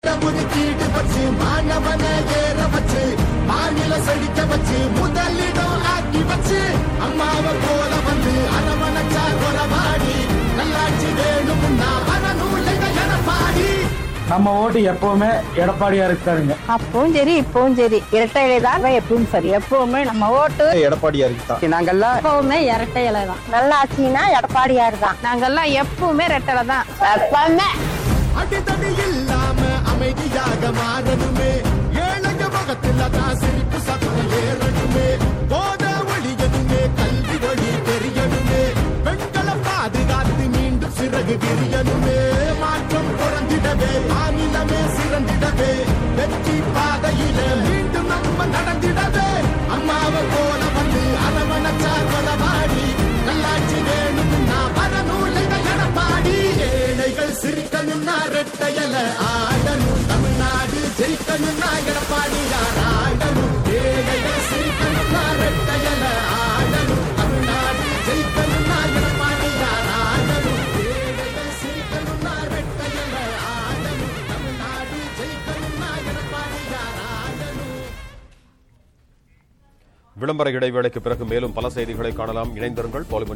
ஒதுக்கீடு வச்சு மாணவன ஏற வச்சு மாநில செழிக்க வச்சு முதலிடம் ஆக்கி வச்சு அம்மாவை போல வந்து அரவணைச்சா கொலவாடி நல்லாட்சி வேணும்னா அறநூலைங்க எடப்பாடி நம்ம ஓட்டு எப்பவுமே எடப்பாடியாருக்கு தானுங்க அப்பவும் சரி இப்பவும் சரி இரட்டை இலை தான் எப்பவும் சரி எப்பவுமே நம்ம ஓட்டு எடப்பாடியாருக்கு தான் நாங்கெல்லாம் எப்பவுமே இரட்டை இலை தான் நல்ல ஆட்சினா எடப்பாடியாரு தான் நாங்கெல்லாம் எப்பவுமே இரட்டை தான் எப்பவுமே அடித்தடி இல்லாம அமைதியாக மாறணுமே ஏழைங்க முகத்துல தான் சிரிப்பு சத்தம் ஏறணுமே போத ஒளியணுமே கல்வி ஒளி தெரியணுமே பெண்களை பாதுகாத்து மீண்டும் சிறகு விரியணுமே மாற்றம் குறைந்திடவே மாநிலமே சிறந்திடவே வெற்றி பாதையில மீண்டும் நம்ம நடந்திடவே அம்மாவை போல வந்து அரவணைச்சா கொலவாடி நல்லாட்சி வேணும்னா வரநூலைங்க எடப்பாடி ஏழைகள் சிரிக்கணும்னா ரெட்டையல ஆடணும் தமிழ்நாடு ஜெயிக்கணும்னா எடப்பாடி யார் ஆடணும் ஏழைகள் சிரிக்கணும்னா ரெட்டையல ஆடணும் தமிழ்நாடு ஜெயிக்கணும்னா எடப்பாடி யார் ஆடணும் ஏழைகள் சிரிக்கணும்னா ரெட்டையல ஆடணும் தமிழ்நாடு ஜெயிக்கணும்னா எடப்பாடி யார் ஆடணும் விளம்பர இடைவேளைக்கு பிறகு மேலும் பல செய்திகளை காணலாம் இணைந்திருங்கள் பாலிமர்